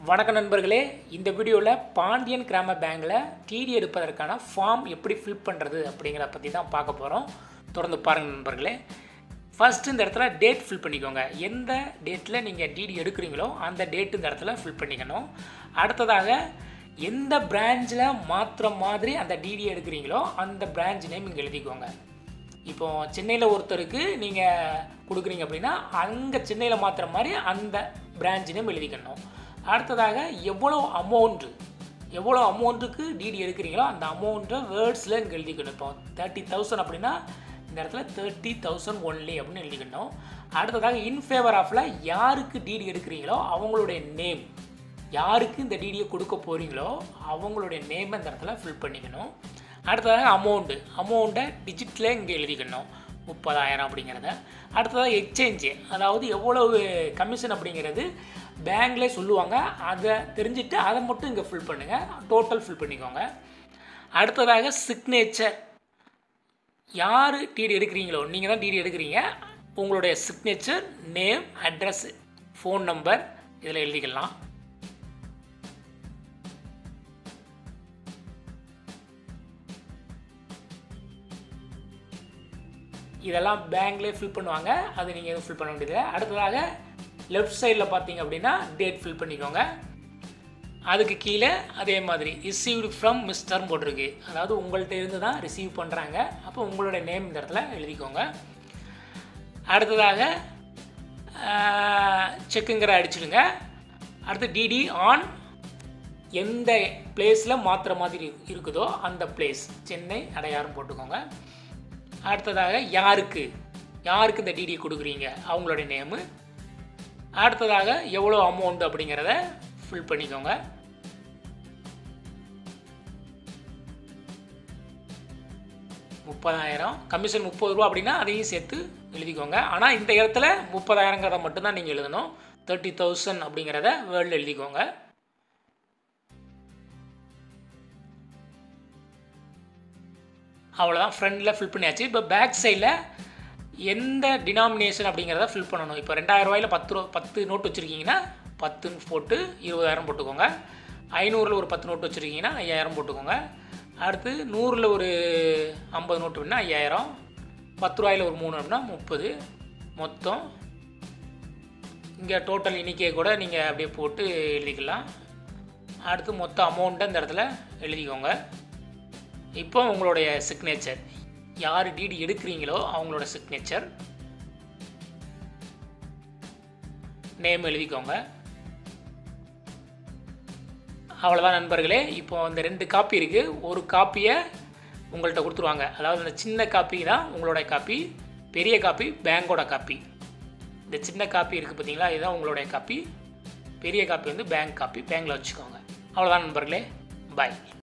வணக்கம் நண்பர்களே இந்த வீடியோவில் பாண்டியன் கிராம பேங்கில் டிடி எடுப்பதற்கான ஃபார்ம் எப்படி ஃபில் பண்ணுறது அப்படிங்கிறத பற்றி தான் பார்க்க போகிறோம் தொடர்ந்து பாருங்கள் நண்பர்களே ஃபஸ்ட்டு இந்த இடத்துல டேட் ஃபில் பண்ணிக்கோங்க எந்த டேட்டில் நீங்கள் டிடி எடுக்கிறீங்களோ அந்த டேட் இந்த இடத்துல ஃபில் பண்ணிக்கணும் அடுத்ததாக எந்த பிரான்ச்சில் மாற்றுற மாதிரி அந்த டிடி எடுக்கிறீங்களோ அந்த பிரான்ச் நேம் இங்கே எழுதிக்கோங்க இப்போ சென்னையில் ஒருத்தருக்கு நீங்கள் கொடுக்குறீங்க அப்படின்னா அங்கே சென்னையில் மாற்றுற மாதிரி அந்த பிரான்ச் நேம் எழுதிக்கணும் அடுத்ததாக எவ்வளோ அமௌண்ட்டு எவ்வளோ அமௌண்ட்டுக்கு டிடி எடுக்கிறீங்களோ அந்த அமௌண்ட்டை வேர்ட்ஸில் இங்கே எழுதிக்கணும் இப்போ தேர்ட்டி தௌசண்ட் அப்படின்னா இந்த இடத்துல தேர்ட்டி தௌசண்ட் ஒன்லி அப்படின்னு எழுதிக்கணும் அடுத்ததாக இன் ஃபேவர் ஆஃபில் யாருக்கு டிடி எடுக்கிறீங்களோ அவங்களுடைய நேம் யாருக்கு இந்த டிடியை கொடுக்க போகிறீங்களோ அவங்களுடைய நேமை இந்த இடத்துல ஃபில் பண்ணிக்கணும் அடுத்ததாக அமௌண்ட்டு அமௌண்ட்டை டிஜிட்டில் இங்கே எழுதிக்கணும் முப்பதாயிரம் அப்படிங்கிறத அடுத்ததாக எக்ஸ்சேஞ்சு அதாவது எவ்வளவு கமிஷன் அப்படிங்கிறது பேங்க்லேயே சொல்லுவாங்க அதை தெரிஞ்சுட்டு அதை மட்டும் இங்கே ஃபில் பண்ணுங்கள் டோட்டல் ஃபில் பண்ணிக்கோங்க அடுத்ததாக சிக்னேச்சர் யார் டிடி எடுக்கிறீங்களோ நீங்கள் தான் டிடி எடுக்கிறீங்க உங்களுடைய signature name address phone number இதில் எழுதிக்கலாம் இதெல்லாம் பேங்க்லேயே ஃபில் பண்ணுவாங்க அது நீங்கள் எதுவும் ஃபில் பண்ண வேண்டியது அடுத்ததாக லெஃப்ட் சைடில் பார்த்தீங்க அப்படின்னா டேட் ஃபில் பண்ணிக்கோங்க அதுக்கு கீழே அதே மாதிரி ரிசீவ்டு ஃப்ரம் மிஸ்டர்னு போட்டிருக்கு அதாவது உங்கள்கிட்ட இருந்து தான் ரிசீவ் பண்ணுறாங்க அப்போ உங்களோட நேம் இந்த இடத்துல எழுதிக்கோங்க அடுத்ததாக செக்குங்கிற அடிச்சிடுங்க அடுத்து டிடி ஆன் எந்த பிளேஸில் மாற்றுற மாதிரி இருக்குதோ அந்த பிளேஸ் சென்னை அடையாறும் போட்டுக்கோங்க அடுத்ததாக யாருக்கு யாருக்கு இந்த டிடி கொடுக்குறீங்க அவங்களுடைய நேமு அடுத்ததாக எவ்வளோ அமௌண்ட் அப்படிங்கிறத ஃபில் பண்ணிக்கோங்க முப்பதாயிரம் கமிஷன் முப்பது ரூபா அப்படின்னா அதையும் சேர்த்து எழுதிக்கோங்க ஆனால் இந்த இடத்துல முப்பதாயிரங்கிறத மட்டும்தான் நீங்கள் எழுதணும் தேர்ட்டி தௌசண்ட் அப்படிங்கிறத வேர்ல்டு எழுதிக்கோங்க அவ்வளோதான் ஃப்ரண்டில் ஃபில் பண்ணியாச்சு இப்போ பேக் சைடில் எந்த டினாமினேஷன் அப்படிங்கிறத ஃபில் பண்ணணும் இப்போ ரெண்டாயிரம் ரூபாயில் பத்து ரூபா பத்து நோட்டு வச்சுருக்கீங்கன்னா பத்துன்னு போட்டு இருபதாயிரம் போட்டுக்கோங்க ஐநூறில் ஒரு பத்து நோட்டு வச்சுருக்கீங்கன்னா ஐயாயிரம் போட்டுக்கோங்க அடுத்து நூறில் ஒரு ஐம்பது நோட்டு அப்படின்னா ஐயாயிரம் பத்து ரூபாயில் ஒரு மூணு அப்படின்னா முப்பது மொத்தம் இங்கே டோட்டல் எண்ணிக்கையை கூட நீங்கள் அப்படியே போட்டு எழுதிக்கலாம் அடுத்து மொத்த அமௌண்ட்டை இந்த இடத்துல எழுதிக்கோங்க இப்போ உங்களுடைய சிக்னேச்சர் யார் டிடி எடுக்கிறீங்களோ அவங்களோட சிக்னேச்சர் நேம் எழுதிக்கோங்க அவ்வளோதான் நண்பர்களே இப்போ இந்த ரெண்டு காப்பி இருக்குது ஒரு காப்பியை உங்கள்கிட்ட கொடுத்துருவாங்க அதாவது இந்த சின்ன காப்பி தான் உங்களோட காப்பி பெரிய காப்பி பேங்கோட காப்பி இந்த சின்ன காப்பி இருக்குது பார்த்தீங்களா இதுதான் உங்களுடைய காப்பி பெரிய காப்பி வந்து பேங்க் காப்பி பேங்கில் வச்சுக்கோங்க அவ்வளோதான் நண்பர்களே பாய்